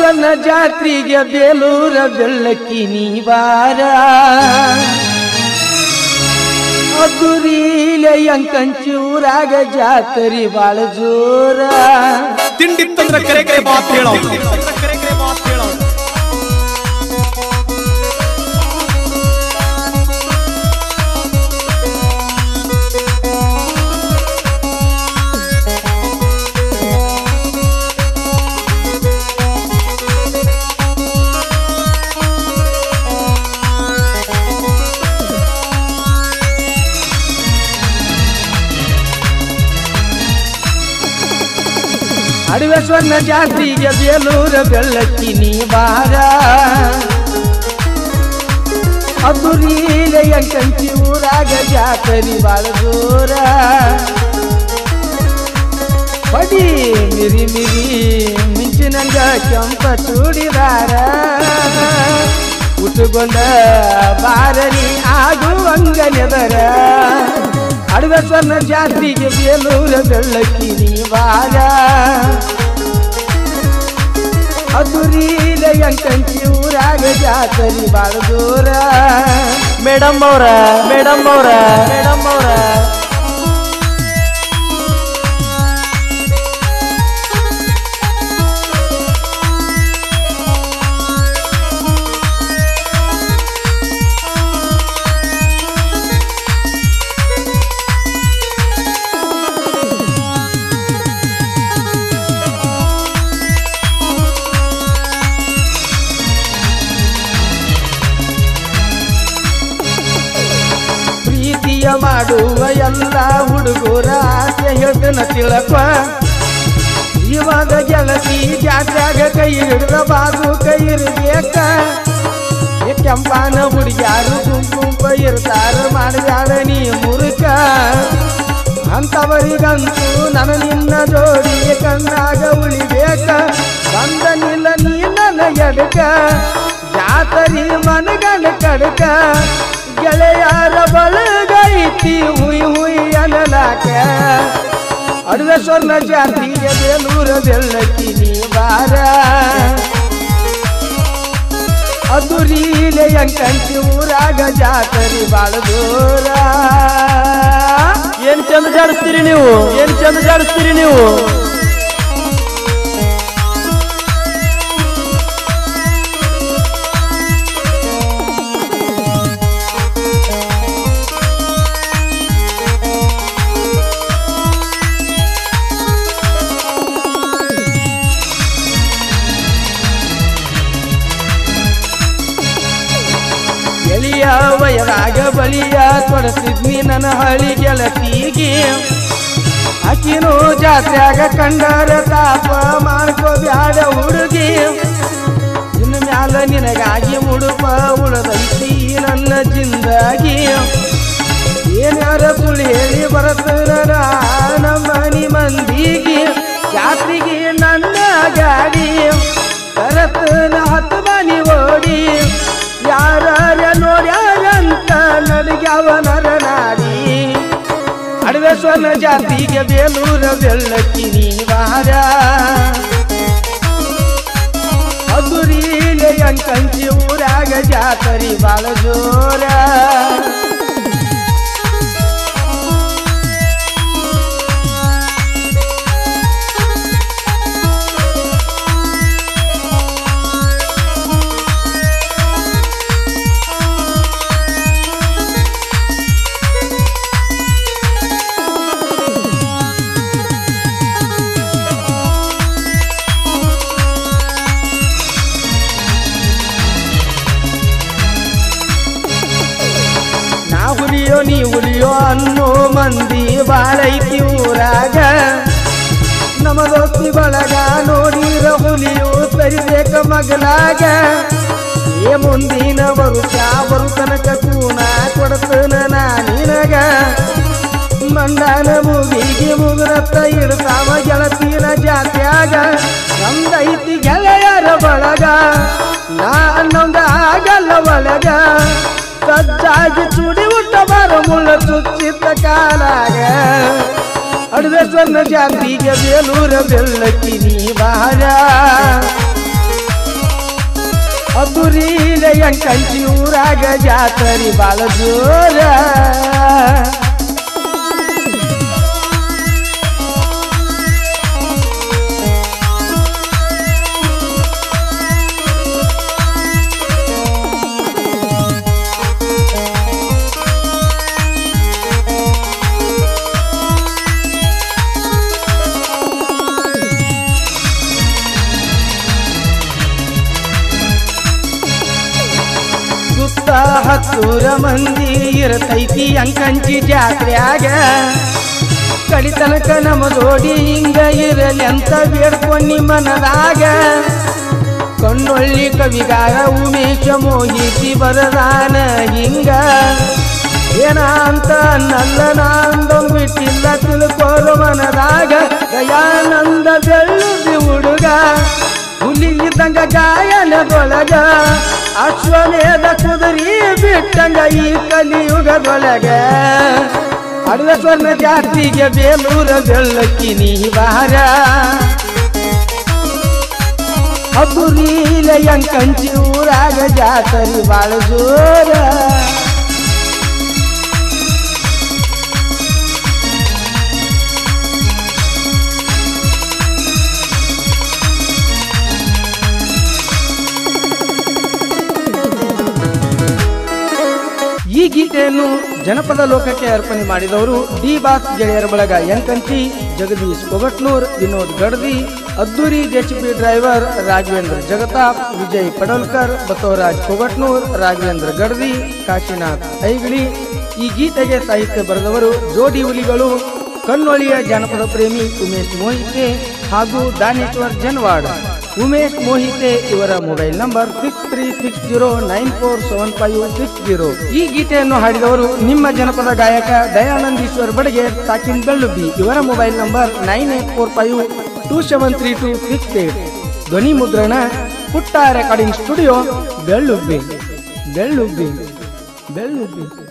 ಅಡವೇಶ್ವರನ ಜಾತ್ರೆಗೆ ಬೇಲೂರ ಬೆಳ್ಳಕ್ಕಿ ನೀವಾರ ಅದುರೀಲೆ ಅಂಕಂಚೂರಾಗ ಜಾತ್ರಿ ಬಾಳ ಜೋರ ತಿಂಡಿತ್ತಂದ್ರ ಕರೆ ಕರೆ ಮಾತ್ ಹೇಳೋ ಕರೆ ಕರೆ ಮಾತ್ ಹೇಳೋ ಅಡವೇಶ್ವರನ ಜಾತ್ರೆಗೆ ಬೇಲೂರ ಬೆಳ್ಳಕ್ಕಿ ನೀವಾರ ಅದುರೀಲೆ ಅಂಕಂಚಿ ಊರಾಗ ಜಾತ್ರಿ ಬಾಳ ಜೋರ ಬಡಿ ಮಿರಿ ಮಿರಿ ಮಿಂಚಿನಂಗ ಕೆಂಪ ಚೂಡಿದಾರ ಉಟ್ಟುಕೊಂಡ ಬಾರನಿ ಆಗುವಂಗ ನೆದರ ಅಡವೇಶ್ವರನ ಜಾತ್ರೆಗೆ ಬೇಲೂರ ಬೆಳ್ಳಕ್ಕಿ ನೀವಾರ ಅದುರೀಲೆ ಅಂಕಂಚಿ ಊರಾಗ ಜಾತ್ರಿ ಬಾಳ ದೂರ ಮೇಡಮ್ ಅವ್ರ ಮೇಡಮ್ ಅವ್ರ ಮೇಡಮ್ ಅವ್ರ ಪ್ರೀತಿಯ ಮಾಡುವ ಎಲ್ಲ ಹುಡುಗರ ಆಸೆ ಹೇಳ್ತನ ತಿಳಕ ಇವಾಗ ಗೆಳತಿ ಜಾತ್ಯಾಗ ಕೈ ಹಿಡಿದ ಬಾಜು ಕೈ ಇರ್ಬೇಕ ಈ ಕೆಂಪಾನ ಹುಡುಗ್ಯಾರು ಗುಂಪು ಗುಂಪ ಇರ್ತಾರ ಮಾಡ್ಯಾರ ನೀ ಮುರುಕ ಅಂತವರಿಗಂತೂ ನನ್ನ ನಿನ್ನ ಜೋಡಿ ಕಣ್ಣಾಗ ಉಳಿಬೇಕ ಬಂದ ನಿಲ್ಲ ನೀ ನನ್ನ ಎಡಕ ಜಾತರಿ ಮನಗನ ಕಡಕ ಗೆಳೆಯರ ಬಳಗೈತಿ ಹುಯ್ ಹುಯ್ ಅನ್ನಲಾಕ ಅಡವೇಶ್ವರನ ಜಾತಿಗೆ ಬೇಲೂರ ಬೆಳ್ಳಕ್ಕಿ ನೀವಾರ ಅದುರೀಲೆ ಅಂಕಂಚಿ ಊರಾಗ ಜಾತರಿ ಬಾಳ ದೂರ ಏನ್ ಚಂದ ಜಾಡಿಸ್ತೀರಿ ನೀವು ಏನ್ ಚಂದ ಜಾಡಿಸ್ತೀರಿ ನೀವು ಎಳಿಯ ವಯರಾಗ ಬಲಿಯ ತೊಡಸಿದ್ನಿ ನನ್ನ ಹಳಿ ಗೆಳತಿಗೆ ಆಕಿನೂ ಜಾತ್ಯಾಗ ಕಂಡರ ತಾಪ ಮಾಡ್ಕೋ ಬ್ಯಾಡ ಹುಡುಗಿ ಇನ್ನು ಮ್ಯಾಲ ನಿನಗಾಗಿ ಮುಡುಪ ಉಳದೈತಿ ನನ್ನ ಜಿಂದಾಗಿ ಏನಾರ ಸುಳ್ಳು ಹೇಳಿ ಬರ್ತನ ನಮ್ಮ ಮನಿ ಮಂದಿಗೆ ಜಾತ್ರೆಗೆ ನನ್ನ ಗಾಡಿ ಕರತನ ಹತ್ತು ಮನಿ ಓಡಿ ಯಾರ ನೋಡ್ಯಾರಂತ ನಡಗ್ಯಾವ ನರ ನಾಡಿ ಅಡವೇಶ್ವರನ ಜಾತಿಗೆ ಬೇಲೂರ ಬೆಳ್ಳಕ್ಕಿ ನೀವಾರ ಅದುರೀಲೆ ಅಂಕಂಚಿ ಊರಾಗ ಜಾತರಿ ಬಾಳ ಜೋರ ನಾ ಹುಲಿಯೋ ನೀ ಹುಲಿಯೋ ಅನ್ನೋ ಮಂದಿ ಬಾಳೈತಿ ಊರಾಗ ನಮ್ಮ ದೋಸ್ತಿ ಬಳಗ ನೋಡಿರ ಹುಲಿಯು ತರಿಬೇಕ ಮಗಲಾಗ ಏ ಮುಂದಿನ ವರುಷ ಬರು ತನಕ ಕೂನ ಕೊಡ್ತನ ನಾ ನಿನಗ ಮಂಡಾನ ಮುಗಿಗೆ ಮುಗುರತ್ತ ಇಡ್ತಾವ ಗೆಳತಿನ ಜಾತ್ಯಾಗ ನಮ್ದೈತಿ ಗೆಳೆಯರ ಬಳಗ ನಾ ಅನ್ನೊಂದ ಆಗಲ್ಲ ಒಳಗ ಸಜ್ಜಾಗಿ ಚುಡಿ ಉಟ್ಟ ಬರ ಮುಳ್ಳ ಚುಚ್ಚಿತ್ತ ಕಾಲಾಗ ಅಡವೇಶ್ವರನ ಜಾತಿಗೆ ಬೇಲೂರ ಬೆಳ್ಳಕ್ಕಿ ನೀ ಬಾರ ಅದುರೀಲೆ ಎಂಕಂಚಿ ಊರಾಗ ಜಾತರಿ ಬಾಳ ಜೋರ ಸುತ್ತ ಹತ್ತೂರ ಮಂದಿ ಇರತೈತಿ ಅಂಕಂಚಿ ಜಾತ್ರ್ಯಾಗ ಕಡಿತನಕ ನಮ್ಮ ಜೋಡಿ ಹಿಂಗ ಇರಲಿ ಅಂತ ಬೇಡ್ಕೊಂಡಿ ಮನದಾಗ ಕಣ್ಣೊಳ್ಳಿ ಕವಿಗಾರ ಉಮೇಶ ಮೋಹಿಸಿ ಬರದಾನ ಹಿಂಗ ಏನ ಅಂತ ನಲ್ಲ ನಾಂದೊಂದು ಬಿಟ್ಟಿಲ್ಲ ತಿಳ್ಕೋರು ಮನದಾಗ ದಯಾನಂದ ಬೆಳ್ಳುದಿ ಹುಡುಗ ಹುಲಿಗಿದ್ದಂಗ ಗಾಯನದೊಳಗ ಅಶ್ವಮೇಧ ಕುದುರಿ ಬಿಟ್ಟಂಗ ಈ ಕಲಿಯುಗದೊಳಗ ಅಡವೇಶ್ವರನ ಜಾತಿಗೆ ಬೇಲೂರ ಬೆಳ್ಳಕ್ಕಿ ನೀವಾರ ಅಬ್ಬುರೀಲ ಎಂಕಂಚಿ ಊರಾಗ ಜಾತರಿ ಬಾಳ ಜೋರ ಈ ಗೀತೆಯನ್ನು ಜನಪದ ಲೋಕಕ್ಕೆ ಅರ್ಪಣೆ ಮಾಡಿದವರು ಡಿ ಬಾಸ್ ಗೆಳೆಯರ ಬಳಗ ಎಂಕಂಚಿ ಜಗದೀಶ್ ಕೊಗಟ್ನೂರ್ ವಿನೋದ್ ಗಡ್ದಿ ಅದ್ದೂರಿ ಜೆಸಿಬಿ ಡ್ರೈವರ್ ರಾಘವೇಂದ್ರ ಜಗತಾಪ್ ವಿಜಯ್ ಪಡೋಲ್ಕರ್ ಬಸವರಾಜ್ ಕೊಗಟ್ನೂರ್ ರಾಘವೇಂದ್ರ ಗಡ್ದಿ ಕಾಶಿನಾಥ್ ಐಗಳಿ ಈ ಗೀತೆಗೆ ಸಾಹಿತ್ಯ ಬರೆದವರು ಜೋಡಿ ಹುಲಿಗಳು ಕಣ್ಣೊಳಿಯ ಜಾನಪದ ಪ್ರೇಮಿ ಉಮೇಶ್ ಮೋಹಿತೆ ಹಾಗೂ ದಾನೇಶ್ವರ್ ಜನ್ವಾಡ್ ಉಮೇಶ್ ಮೋಹಿತೆ ಇವರ mobile number six three six zero nine four seven five six zero ಈ ಗೀತೆಯನ್ನು ಹಾಡಿದವರು ನಿಮ್ಮ ಜನಪದ ಗಾಯಕ ದಯಾನಂದೀಶ್ವರ್ ಬಡಗೆ ಸಾಕಿನ್ ಬೆಳ್ಳುಬ್ಬಿ ಇವರ mobile number nine eight four five two seven three two six eight ಧ್ವನಿ ಮುದ್ರಣ ಪುಟ್ಟ ರೆಕಾರ್ಡಿಂಗ್ ಸ್ಟುಡಿಯೋ ಬೆಳ್ಳುಬ್ಬಿ ಬೆಳ್ಳುಬ್ಬಿ ಬೆಳ್ಳುಬ್ಬಿ